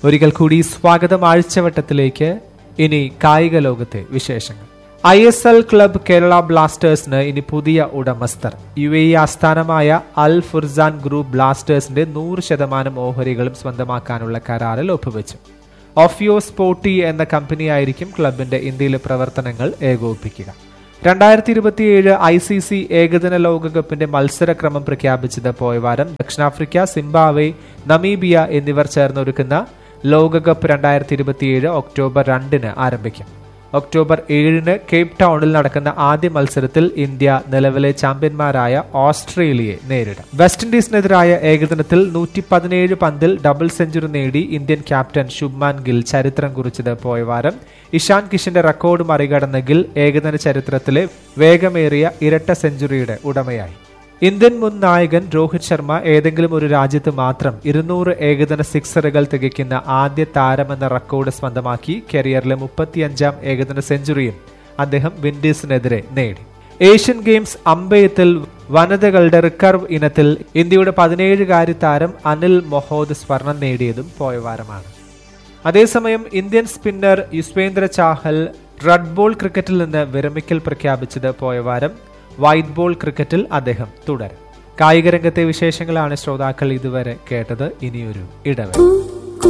ഒരിക്കൽ കൂടി സ്വാഗതം ആഴ്ചവട്ടത്തിലേക്ക് ഇനി കായിക ലോകത്തെ വിശേഷങ്ങൾ I S L club Kerala ബ്ലാസ്റ്റേഴ്സിന് ഇനി പുതിയ ഉടമസ്ഥർ യു എ ഇ ആസ്ഥാനമായ അൽ ഫുർസാൻ ഗ്രൂപ്പ് ബ്ലാസ്റ്റേഴ്സിന്റെ നൂറ് ശതമാനം ഓഹരികളും സ്വന്തമാക്കാനുള്ള കരാറിൽ ഒപ്പുവെച്ചു ഓഫിയോ സ്പോർട്ടി എന്ന കമ്പനിയായിരിക്കും ക്ലബിന്റെ ഇന്ത്യയിലെ പ്രവർത്തനങ്ങൾ ഏകോപിപ്പിക്കുക രണ്ടായിരത്തി ഇരുപത്തിയേഴ് ഐ സി സി ഏകദിന ലോകകപ്പിന്റെ മത്സരക്രമം പ്രഖ്യാപിച്ചത് പോയ വാരം ദക്ഷിണാഫ്രിക്ക സിംബാവെ നമീബിയ എന്നിവർ ചേർന്നൊരുക്കുന്ന ലോകകപ്പ് രണ്ടായിരത്തി ഇരുപത്തിയേഴ് ഒക്ടോബർ രണ്ടിന് ആരംഭിക്കും ഒക്ടോബർ ഏഴിന് കേപ്പ് ടൗണിൽ നടക്കുന്ന ആദ്യ മത്സരത്തിൽ ഇന്ത്യ നിലവിലെ ചാമ്പ്യന്മാരായ ഓസ്ട്രേലിയയെ നേരിടും വെസ്റ്റ് ഇൻഡീസിനെതിരായ ഏകദിനത്തിൽ നൂറ്റി പതിനേഴ് പന്തിൽ double century Indian captain Shubman Gill ഗിൽ ചരിത്രം കുറിച്ചത് പോയ വാരം ഇഷാൻ കിഷന്റെ റെക്കോർഡ് മറികടന്ന ഗിൽ ഏകദിന ചരിത്രത്തിലെ വേഗമേറിയ ഇരട്ട സെഞ്ചുറിയുടെ ഉടമയായി ഇന്ത്യൻ മുൻ നായകൻ രോഹിത് ശർമ്മ ഏതെങ്കിലും ഒരു രാജ്യത്ത് മാത്രം ഇരുന്നൂറ് ഏകദിന സിക്സറുകൾ തികയ്ക്കുന്ന ആദ്യ താരമെന്ന റെക്കോർഡ് സ്വന്തമാക്കി കരിയറിലെ മുപ്പത്തിയഞ്ചാം ഏകദിന സെഞ്ചുറിയും അദ്ദേഹം വിൻഡീസിനെതിരെ നേടി ഏഷ്യൻ ഗെയിംസ് അമ്പയത്തിൽ വനിതകളുടെ റിക്കർവ് ഇനത്തിൽ ഇന്ത്യയുടെ പതിനേഴുകാരി താരം അനിൽ മൊഹോദ് സ്വർണം നേടിയതും പോയ വാരമാണ് അതേസമയം Indian spinner Yuzvendra Chahal red ball ക്രിക്കറ്റിൽ നിന്ന് വിരമിക്കൽ പ്രഖ്യാപിച്ചത് പോയ വാരം വൈറ്റ് ബോൾ ക്രിക്കറ്റിൽ അദ്ദേഹം തുടരും കായിക രംഗത്തെ വിശേഷങ്ങളാണ് ശ്രോതാക്കൾ ഇതുവരെ കേട്ടത് ഇനിയൊരു ഇടവേള